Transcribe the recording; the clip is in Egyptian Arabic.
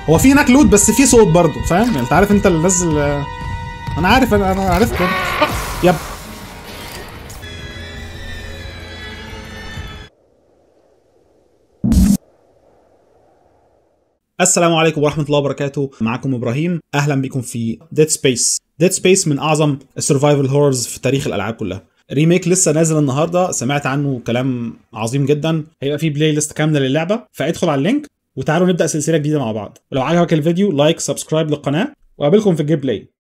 هو في هناك لوت بس في صوت برضه فاهم يعني انت عارف انت اللي نزل انا عارف انا انا عرفت برضه. يب السلام عليكم ورحمة الله وبركاته معكم إبراهيم أهلا بكم في ديد سبيس ديد سبيس من أعظم السرفايفل هوررز في تاريخ الألعاب كلها ريميك لسه نازل النهارده سمعت عنه كلام عظيم جدا هيبقى فيه بلاي ليست كامله للعبه فادخل على اللينك وتعالوا نبدا سلسله جديده مع بعض ولو عجبك الفيديو لايك سبسكرايب للقناه وقابلكم في الجيم بلاي